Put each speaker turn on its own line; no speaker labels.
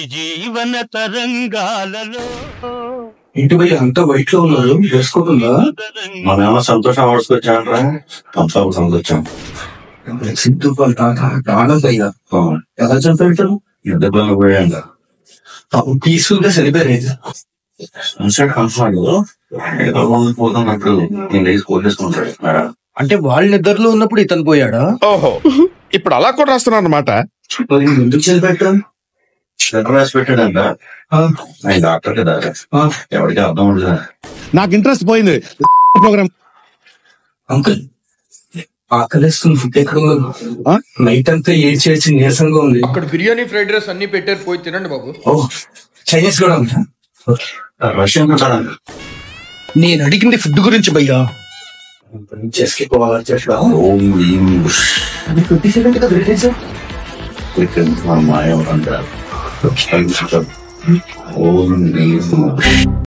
జీవన తరంగాలలో
ఇంటి పోయి అంతా వైట్ లో ఉన్నారు వేసుకోకుండా
మన సంతోషం అవార్డ్స్ వచ్చానరా పంపాము సంతోషం
సిద్ధు ఆనంద్ అయ్యా ఎలా చంపాడు
యుద్ధంలో పోయాక
పీస్ఫుల్ గా చనిపోయారు
సన్సెట్ కన్ఫర్మ్ ఏదో రోజు పోతున్నట్టు నేను లేచి కోటేసుకుంటాడు
అంటే వాళ్ళ నిద్రలో ఉన్నప్పుడు ఇతను పోయాడా
ఓహో ఇప్పుడు అలా కూడా రాస్తున్నారు అనమాట
మరి ఎందుకు చనిపెట్టాడు
లెటర్ రాసి పెట్టాడంట ఆయన డాక్టర్ కదా ఎవరికి అర్థం ఉండదు
నాకు ఇంట్రెస్ట్ పోయింది ప్రోగ్రామ్
అంకుల్ ఆకలిస్తుంది ఫుడ్ ఎక్కడ
ఆ?
నైట్ అంతా ఏడ్చి ఏడ్చి నీరసంగా ఉంది
ఇక్కడ బిర్యానీ ఫ్రైడ్ రైస్ అన్ని పెట్టారు పోయి తినండి బాబు
ఓ చైనీస్ కూడా ఉంటా
రష్యన్ ఉంటాడంట
నేను అడిగింది ఫుడ్ గురించి భయ్యా చెస్కి పోవాలి చేసా
ఓం భీం బుష్
ట్వంటీ సెవెంత్ కదా రిలీజ్
విక్రమ్ మాయ అంటారు ఓం భీం బుష్